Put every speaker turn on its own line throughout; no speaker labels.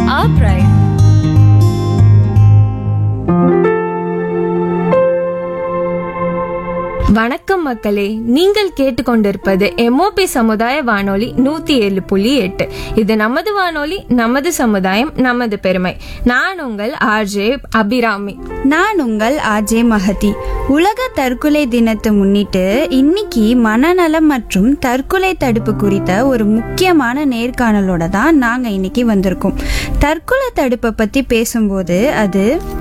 our pride. வணக்கம் மக்களே நீங்கள் கேட்டுக்கொண்டிருப்பது எம்ஓபி சமுதாய வானொலி நூத்தி ஏழு புள்ளி எட்டு இது நமது வானொலி நமது சமுதாயம் நமது பெருமை நான் உங்கள் ஆர்ஜே அபிராமி
நான் உங்கள் ஆர்ஜே மகதி உலக தற்கொலை தினத்தை முன்னிட்டு இன்னைக்கு மனநலம் மற்றும் தற்கொலை தடுப்பு குறித்த ஒரு முக்கியமான நேர்காணலோட தான் நாங்க இன்னைக்கு வந்திருக்கோம் தற்கொலை தடுப்பை பத்தி பேசும்போது அது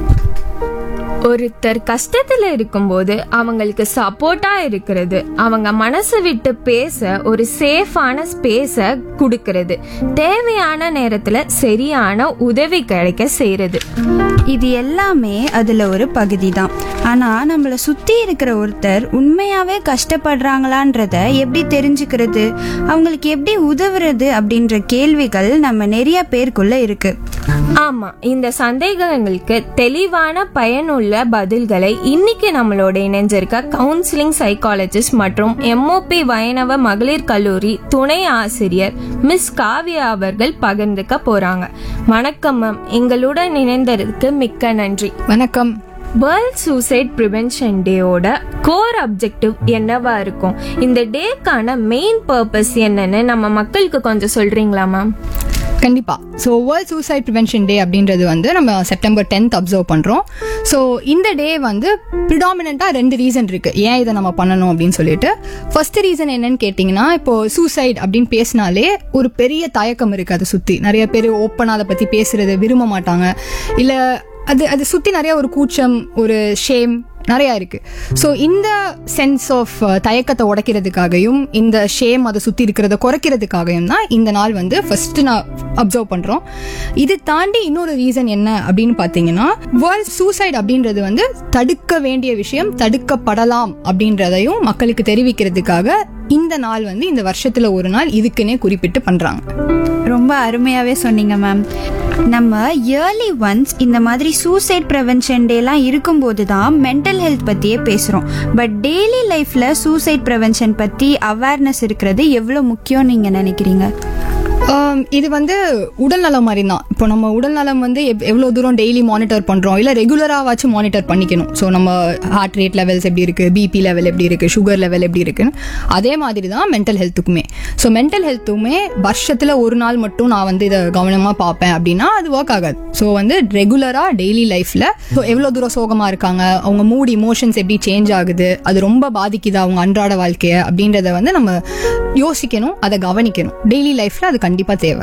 ஒருத்தர் கஷ்டத்துல இருக்கும்போது அவங்களுக்கு சப்போர்ட்டா இருக்கிறது அவங்க மனசு விட்டு பேச ஒரு சேஃபான ஸ்பேஸ கொடுக்கறது தேவையான நேரத்துல சரியான உதவி கிடைக்க செய்யறது
இது எல்லாமே அதுல ஒரு பகுதி தான் ஆனா நம்மள சுத்தி இருக்கிற ஒருத்தர் உண்மையாவே கஷ்டப்படுறாங்களான்றத எப்படி தெரிஞ்சுக்கிறது அவங்களுக்கு எப்படி உதவுறது அப்படின்ற கேள்விகள் நம்ம நிறைய பேருக்குள்ள இருக்கு
ஆமா இந்த சந்தேகங்களுக்கு தெளிவான பயனுள்ள பதில்களை இன்னைக்கு நம்மளோட இணைஞ்சிருக்க கவுன்சிலிங் சைக்காலஜிஸ்ட் மற்றும் எம்ஓபி வைணவ மகளிர் கல்லூரி துணை ஆசிரியர் மிஸ் காவ்யா அவர்கள் பகிர்ந்துக்க போறாங்க வணக்கம் மேம் எங்களுடன் இணைந்ததற்கு மிக்க நன்றி
வணக்கம்
வேர்ல்ட் சூசைட் ப்ரிவென்ஷன் டேயோட கோர் அப்ஜெக்டிவ் என்னவா இருக்கும் இந்த டேக்கான மெயின் பர்பஸ் என்னன்னு நம்ம மக்களுக்கு கொஞ்சம் சொல்றீங்களா மேம்
கண்டிப்பா so world suicide prevention day அப்படின்றது வந்து நம்ம செப்டம்பர் டென்த் அப்சர்வ் பண்றோம் ஸோ இந்த டே வந்து ப்ரிடாமினண்டா ரெண்டு ரீசன் இருக்கு ஏன் இதை நம்ம பண்ணணும் அப்படின்னு சொல்லிட்டு ஃபர்ஸ்ட் ரீசன் என்னன்னு கேட்டிங்கன்னா இப்போ சூசைட் அப்படின்னு பேசினாலே ஒரு பெரிய தயக்கம் இருக்கு அதை சுத்தி நிறைய பேர் ஓப்பனாக அதை பத்தி பேசுறது விரும்ப மாட்டாங்க இல்ல அது அது சுத்தி நிறைய ஒரு கூச்சம் ஒரு ஷேம் நிறைய இருக்கு ஸோ இந்த சென்ஸ் ஆஃப் தயக்கத்தை உடைக்கிறதுக்காகவும் இந்த ஷேம் அதை சுத்தி இருக்கிறத குறைக்கிறதுக்காகவும் தான் இந்த நாள் வந்து ஃபர்ஸ்ட் நான் அப்சர்வ் பண்றோம் இது தாண்டி இன்னொரு ரீசன் என்ன அப்படின்னு பார்த்தீங்கன்னா வேர்ல்ட் சூசைட் அப்படின்றது வந்து தடுக்க வேண்டிய விஷயம் தடுக்கப்படலாம் அப்படின்றதையும் மக்களுக்கு தெரிவிக்கிறதுக்காக இந்த நாள் வந்து இந்த வருஷத்துல ஒரு நாள் இதுக்குன்னே குறிப்பிட்டு பண்றாங்க
ரொம்ப அருமையாவே சொன்னீங்க மேம் நம்ம இயர்லி ஒன்ஸ் இந்த மாதிரி சூசைட் ப்ரிவென்ஷன் டேலாம் இருக்கும்போது தான் மென்டல் ஹெல்த் பற்றியே பேசுகிறோம் பட் டெய்லி லைஃப்பில் சூசைட் ப்ரிவென்ஷன் பற்றி அவேர்னஸ் இருக்கிறது எவ்வளோ முக்கியம் நீங்கள் நினைக்கிறீங்க
ஆம், இது வந்து உடல் நலம் மாதிரி தான் இப்போ நம்ம உடல் நலம் வந்து எவ்- எவ்வளவு தூரம் டெய்லி மானிட்டர் பண்றோம் இல்ல ரெகுலராவாச்சும் மானிட்டர் பண்ணிக்கணும் ஸோ நம்ம ஹார்ட் ரேட் லெவல்ஸ் எப்படி இருக்கு பிபி லெவல் எப்படி இருக்கு சுகர் லெவல் எப்படி இருக்குன்னு அதே மாதிரி தான் மென்டல் ஹெல்த்துக்குமே ஸோ மென்டல் ஹெல்த்துமே வருஷத்துல ஒரு நாள் மட்டும் நான் வந்து இதை கவனமா பார்ப்பேன் அப்படின்னா அது ஒர்க் ஆகாது ஸோ வந்து ரெகுலரா டெய்லி லைஃப்ல ஸோ எவ்வளவு தூரம் சோகமா இருக்காங்க அவங்க மூட் இமோஷன்ஸ் எப்படி சேஞ்ச் ஆகுது அது ரொம்ப பாதிக்குது அவங்க அன்றாட வாழ்க்கைய அப்படின்றத வந்து நம்ம யோசிக்கணும் அதை கவனிக்கணும் டெய்லி லைஃப்ல அது கண்டிப்பா தேவை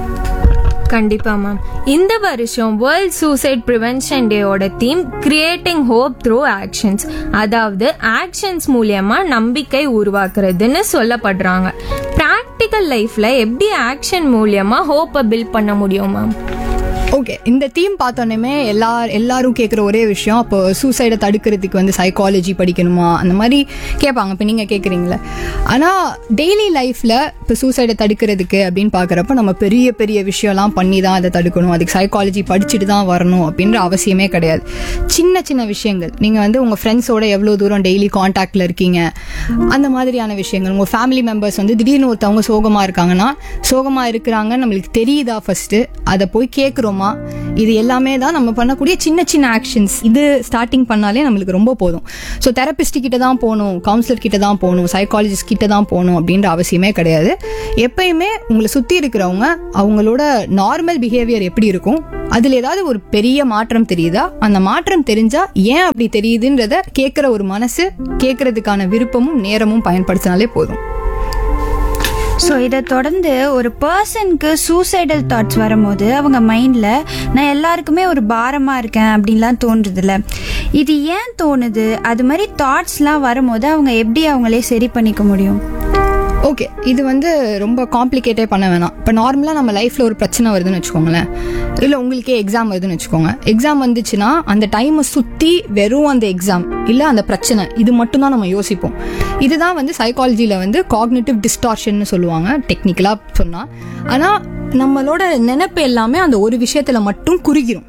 கண்டிப்பா மேம் இந்த வருஷம் வேர்ல்ட் சூசைட் ப்ரிவென்ஷன் டேயோட theme creating hope through actions அதாவது ஆக்ஷன்ஸ் மூலியமா நம்பிக்கை உருவாக்குறதுன்னு சொல்லப்படுறாங்க ப்ராக்டிக்கல் லைஃப்ல எப்படி ஆக்ஷன் மூலியமா ஹோப்பை பில்ட் பண்ண முடியும் மேம்
ஓகே இந்த தீம் பார்த்தோன்னே எல்லா எல்லாரும் கேட்குற ஒரே விஷயம் அப்போ சூசைடை தடுக்கிறதுக்கு வந்து சைக்காலஜி படிக்கணுமா அந்த மாதிரி கேட்பாங்க இப்போ நீங்கள் கேட்குறீங்களே ஆனால் டெய்லி லைஃப்பில் இப்போ சூசைடை தடுக்கிறதுக்கு அப்படின்னு பார்க்குறப்ப நம்ம பெரிய பெரிய விஷயம்லாம் பண்ணி தான் அதை தடுக்கணும் அதுக்கு சைக்காலஜி படிச்சுட்டு தான் வரணும் அப்படின்ற அவசியமே கிடையாது சின்ன சின்ன விஷயங்கள் நீங்கள் வந்து உங்கள் ஃப்ரெண்ட்ஸோட எவ்வளோ தூரம் டெய்லி காண்டாக்டில் இருக்கீங்க அந்த மாதிரியான விஷயங்கள் உங்கள் ஃபேமிலி மெம்பர்ஸ் வந்து திடீர்னு ஒருத்தவங்க சோகமாக இருக்காங்கன்னா சோகமாக இருக்கிறாங்க நம்மளுக்கு தெரியுதா ஃபர்ஸ்ட் அதை போய் கேட்குறோமா இது எல்லாமே தான் நம்ம பண்ணக்கூடிய சின்ன சின்ன ஆக்ஷன்ஸ் இது ஸ்டார்டிங் பண்ணாலே நம்மளுக்கு ரொம்ப போதும் ஸோ தெரபிஸ்ட் கிட்ட தான் போகணும் கவுன்சிலர் கிட்ட தான் போகணும் சைக்காலஜிஸ்ட் கிட்ட தான் போகணும் அப்படின்ற அவசியமே கிடையாது எப்பயுமே உங்களை சுற்றி இருக்கிறவங்க அவங்களோட நார்மல் பிஹேவியர் எப்படி இருக்கும் அதில் ஏதாவது ஒரு பெரிய மாற்றம் தெரியுதா அந்த மாற்றம் தெரிஞ்சா ஏன் அப்படி தெரியுதுன்றத கேட்குற ஒரு மனசு கேட்கறதுக்கான விருப்பமும் நேரமும் பயன்படுத்தினாலே போதும்
ஸோ இதை தொடர்ந்து ஒரு பர்சனுக்கு சூசைடல் தாட்ஸ் வரும்போது அவங்க மைண்டில் நான் எல்லாருக்குமே ஒரு பாரமாக இருக்கேன் அப்படின்லாம் தோன்றுதுல இது ஏன் தோணுது அது மாதிரி தாட்ஸ்லாம் வரும்போது அவங்க எப்படி அவங்களே சரி பண்ணிக்க முடியும்
ஓகே இது வந்து ரொம்ப காம்ப்ளிகேட்டே பண்ண வேணாம் இப்போ நார்மலாக நம்ம லைஃப்பில் ஒரு பிரச்சனை வருதுன்னு வச்சுக்கோங்களேன் இல்லை உங்களுக்கே எக்ஸாம் வருதுன்னு வச்சுக்கோங்க எக்ஸாம் வந்துச்சுன்னா அந்த டைமை சுற்றி வெறும் அந்த எக்ஸாம் இல்லை அந்த பிரச்சனை இது மட்டும்தான் நம்ம யோசிப்போம் இதுதான் வந்து சைக்காலஜியில் வந்து காக்னிட்டிவ் டிஸ்டார்ஷன்னு சொல்லுவாங்க டெக்னிக்கலாக சொன்னால் ஆனால் நம்மளோட நினைப்பு எல்லாமே அந்த ஒரு விஷயத்தில் மட்டும் குறுகிரும்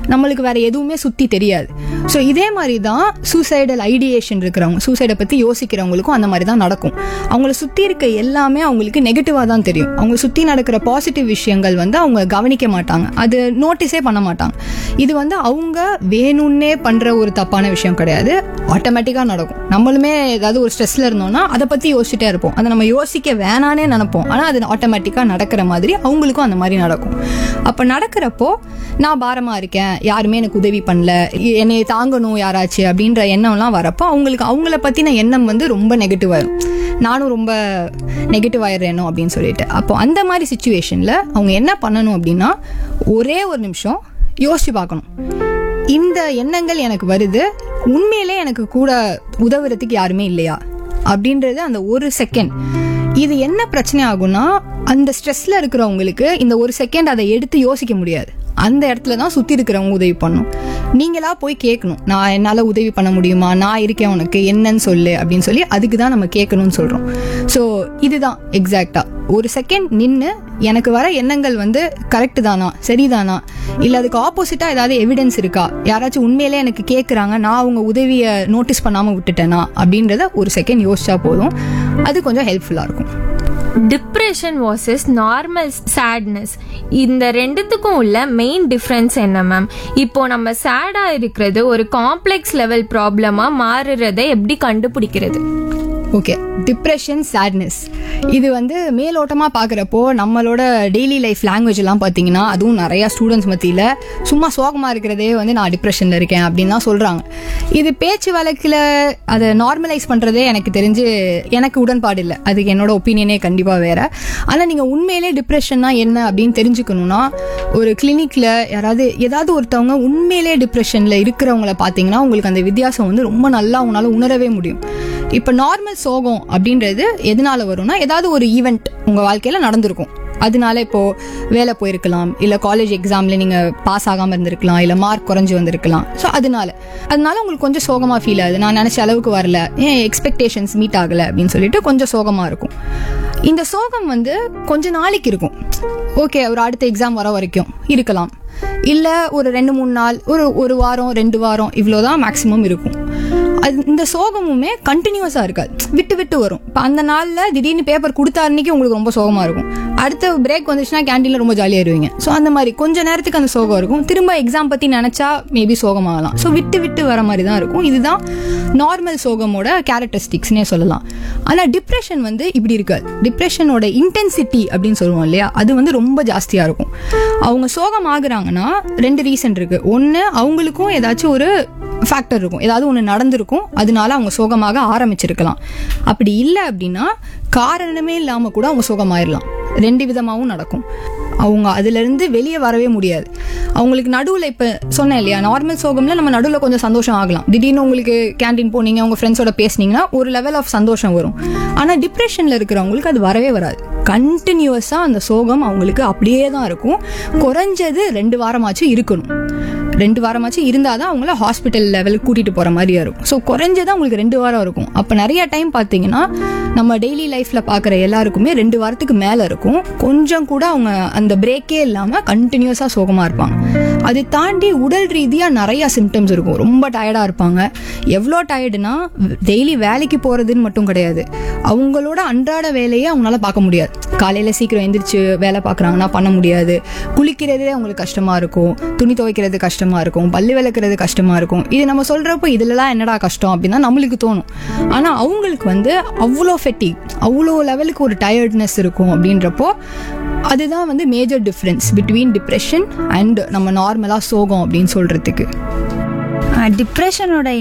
நம்மளுக்கு வேற எதுவுமே சுற்றி தெரியாது ஸோ இதே மாதிரி தான் சூசைடல் ஐடியேஷன் இருக்கிறவங்க சூசைடை பற்றி யோசிக்கிறவங்களுக்கும் அந்த மாதிரி தான் நடக்கும் அவங்கள சுற்றி இருக்க எல்லாமே அவங்களுக்கு நெகட்டிவாக தான் தெரியும் அவங்க சுற்றி நடக்கிற பாசிட்டிவ் விஷயங்கள் வந்து அவங்க கவனிக்க மாட்டாங்க அது நோட்டீஸே பண்ண மாட்டாங்க இது வந்து அவங்க வேணும்னே பண்ணுற ஒரு தப்பான விஷயம் கிடையாது ஆட்டோமேட்டிக்காக நடக்கும் நம்மளுமே ஏதாவது ஒரு ஸ்ட்ரெஸ்ல இருந்தோம்னா அதை பற்றி யோசிச்சுட்டே இருப்போம் அதை நம்ம யோசிக்க வேணானே நினைப்போம் ஆனால் அது ஆட்டோமேட்டிக்காக நடக்கிற மாதிரி அவங்களுக்கும் அந்த மாதிரி நடக்கும் அப்போ நடக்கிறப்போ நான் பாரமாக இருக்கேன் யாருமே எனக்கு உதவி பண்ணல என்னை தாங்கணும் யாராச்சும் அப்படின்ற எண்ணம்லாம் வரப்போ அவங்களுக்கு அவங்கள பற்றின எண்ணம் வந்து ரொம்ப நெகட்டிவ் ஆயிரும் நானும் ரொம்ப நெகட்டிவ் ஆயிடுறேனோ அப்படின்னு சொல்லிட்டு அப்போ அந்த மாதிரி சுச்சுவேஷனில் அவங்க என்ன பண்ணணும் அப்படின்னா ஒரே ஒரு நிமிஷம் யோசிச்சு பார்க்கணும் இந்த எண்ணங்கள் எனக்கு வருது உண்மையிலே எனக்கு கூட உதவுறதுக்கு யாருமே இல்லையா அப்படின்றது அந்த ஒரு செகண்ட் இது என்ன பிரச்சனை ஆகும்னா அந்த ஸ்ட்ரெஸ்ல இருக்கிறவங்களுக்கு இந்த ஒரு செகண்ட் அதை எடுத்து யோசிக்க முடியாது அந்த இடத்துல தான் சுத்தி இருக்கிறவங்க உதவி பண்ணும் நீங்களா போய் கேட்கணும் நான் என்னால உதவி பண்ண முடியுமா நான் இருக்கேன் உனக்கு என்னன்னு சொல்லு அப்படின்னு சொல்லி அதுக்கு தான் நம்ம கேட்கணும்னு சொல்றோம் ஸோ இதுதான் எக்ஸாக்டா ஒரு செகண்ட் நின்று எனக்கு வர எண்ணங்கள் வந்து கரெக்ட் தானா சரிதானா இல்லை அதுக்கு ஆப்போசிட்டா ஏதாவது எவிடன்ஸ் இருக்கா யாராச்சும் உண்மையிலே எனக்கு கேட்குறாங்க நான் அவங்க உதவியை நோட்டீஸ் பண்ணாமல் விட்டுட்டேனா அப்படின்றத ஒரு செகண்ட் யோசிச்சா போதும் அது கொஞ்சம் ஹெல்ப்ஃபுல்லாக இருக்கும்
டிப்ரெஷன் வாசஸ் நார்மல் சேட்னஸ் இந்த ரெண்டுத்துக்கும் உள்ள மெயின் டிஃப்ரென்ஸ் என்ன மேம் இப்போ நம்ம சேடா இருக்கிறது ஒரு காம்ப்ளெக்ஸ் லெவல் ப்ராப்ளமா மாறுறதை எப்படி கண்டுபிடிக்கிறது
ஓகே டிப்ரெஷன் சேட்னஸ் இது வந்து மேலோட்டமாக பார்க்குறப்போ நம்மளோட டெய்லி லைஃப் லாங்குவேஜ் எல்லாம் பார்த்தீங்கன்னா அதுவும் நிறையா ஸ்டூடெண்ட்ஸ் மத்தியில் சும்மா சோகமாக இருக்கிறதே வந்து நான் டிப்ரெஷனில் இருக்கேன் அப்படின்னு தான் சொல்கிறாங்க இது பேச்சு வழக்கில் அதை நார்மலைஸ் பண்ணுறதே எனக்கு தெரிஞ்சு எனக்கு உடன்பாடு இல்லை அதுக்கு என்னோட ஒப்பீனியனே கண்டிப்பாக வேற ஆனால் நீங்கள் உண்மையிலே டிப்ரெஷன்னா என்ன அப்படின்னு தெரிஞ்சுக்கணும்னா ஒரு கிளினிக்கில் யாராவது ஏதாவது ஒருத்தவங்க உண்மையிலே டிப்ரெஷனில் இருக்கிறவங்கள பார்த்தீங்கன்னா உங்களுக்கு அந்த வித்தியாசம் வந்து ரொம்ப நல்லா உங்களால் உணரவே முடியும் இப்போ நார்மல் சோகம் அப்படின்றது எதனால வரும்னா ஏதாவது ஒரு ஈவெண்ட் உங்க வாழ்க்கையில நடந்திருக்கும் அதனால இப்போ வேலை போயிருக்கலாம் இல்ல காலேஜ் எக்ஸாம்ல நீங்க பாஸ் ஆகாம இருந்திருக்கலாம் இல்ல மார்க் குறைஞ்சு வந்திருக்கலாம் ஸோ அதனால அதனால உங்களுக்கு கொஞ்சம் சோகமா ஃபீல் ஆகுது நான் நினைச்ச அளவுக்கு வரல ஏன் எக்ஸ்பெக்டேஷன்ஸ் மீட் ஆகல அப்படின்னு சொல்லிட்டு கொஞ்சம் சோகமா இருக்கும் இந்த சோகம் வந்து கொஞ்ச நாளைக்கு இருக்கும் ஓகே ஒரு அடுத்த எக்ஸாம் வர வரைக்கும் இருக்கலாம் இல்ல ஒரு ரெண்டு மூணு நாள் ஒரு ஒரு வாரம் ரெண்டு வாரம் இவ்வளோதான் மேக்ஸிமம் இருக்கும் அது இந்த சோகமுமே கண்டினியூஸா இருக்காது விட்டு விட்டு வரும் இப்போ அந்த நாள்ல திடீர்னு பேப்பர் கொடுத்த அன்னைக்கு உங்களுக்கு ரொம்ப சோகமா இருக்கும் அடுத்த பிரேக் வந்துச்சுன்னா கேண்டீன்ல ரொம்ப ஜாலியா இருவீங்க ஸோ அந்த மாதிரி கொஞ்ச நேரத்துக்கு அந்த சோகம் இருக்கும் திரும்ப எக்ஸாம் பத்தி நினைச்சா மேபி சோகமாகலாம் ஸோ விட்டு விட்டு வர மாதிரி தான் இருக்கும் இதுதான் நார்மல் சோகமோட கேரக்டரிஸ்டிக்ஸ்னே சொல்லலாம் ஆனா டிப்ரெஷன் வந்து இப்படி இருக்காது டிப்ரெஷனோட இன்டென்சிட்டி அப்படின்னு சொல்லுவோம் இல்லையா அது வந்து ரொம்ப ஜாஸ்தியா இருக்கும் அவங்க சோகம் ஆகுறாங்கன்னா ரெண்டு ரீசன் இருக்கு ஒன்று அவங்களுக்கும் ஏதாச்சும் ஒரு ஃபேக்டர் இருக்கும் ஏதாவது ஒன்று நடந்திருக்கும் அதனால அவங்க சோகமாக ஆரம்பிச்சிருக்கலாம் அப்படி இல்லை அப்படின்னா காரணமே இல்லாமல் கூட அவங்க சோகமாயிடலாம் ரெண்டு விதமாகவும் நடக்கும் அவங்க அதுலேருந்து வெளியே வரவே முடியாது அவங்களுக்கு நடுவில் இப்போ சொன்னேன் இல்லையா நார்மல் சோகம்ல நம்ம நடுவில் கொஞ்சம் சந்தோஷம் ஆகலாம் திடீர்னு உங்களுக்கு கேண்டீன் போனீங்க உங்கள் ஃப்ரெண்ட்ஸோட பேசுனீங்கன்னா ஒரு லெவல் ஆஃப் சந்தோஷம் வரும் ஆனால் டிப்ரெஷனில் இருக்கிறவங்களுக்கு அது வரவே வராது கண்டினியூஸாக அந்த சோகம் அவங்களுக்கு அப்படியே தான் இருக்கும் குறைஞ்சது ரெண்டு வாரமாச்சும் இருக்கணும் ரெண்டு வாரமாச்சும் இருந்தால் தான் அவங்கள ஹாஸ்பிட்டல் லெவலுக்கு கூட்டிகிட்டு போகிற மாதிரியா இருக்கும் ஸோ குறைஞ்சது அவங்களுக்கு ரெண்டு வாரம் இருக்கும் அப்போ நிறைய டைம் பார்த்தீங்கன்னா நம்ம டெய்லி லைஃப்பில் பார்க்குற எல்லாருக்குமே ரெண்டு வாரத்துக்கு மேலே இருக்கும் கொஞ்சம் கூட அவங்க அந்த பிரேக்கே இல்லாமல் கண்டினியூஸாக சோகமாக இருப்பாங்க அதை தாண்டி உடல் ரீதியாக நிறைய சிம்டம்ஸ் இருக்கும் ரொம்ப டயர்டாக இருப்பாங்க எவ்வளோ டயர்டுனா டெய்லி வேலைக்கு போகிறதுன்னு மட்டும் கிடையாது அவங்களோட அன்றாட வேலையை அவங்களால பார்க்க முடியாது காலையில் சீக்கிரம் எந்திரிச்சு வேலை பார்க்குறாங்கன்னா பண்ண முடியாது குளிக்கிறதே அவங்களுக்கு கஷ்டமாக இருக்கும் துணி துவைக்கிறது கஷ்டமாக இருக்கும் பல்லு விளக்குறது கஷ்டமாக இருக்கும் இது நம்ம சொல்கிறப்போ இதுலலாம் என்னடா கஷ்டம் அப்படின்னா நம்மளுக்கு தோணும் ஆனால் அவங்களுக்கு வந்து அவ்வளோ ஃபெட்டி அவ்வளோ லெவலுக்கு ஒரு டயர்ட்னஸ் இருக்கும் அப்படின்றப்போ அதுதான் வந்து major difference between depression and நம்ம நார்மலாக சோகம் அப்படின்னு சொல்கிறதுக்கு
டிப்ரெஷனோட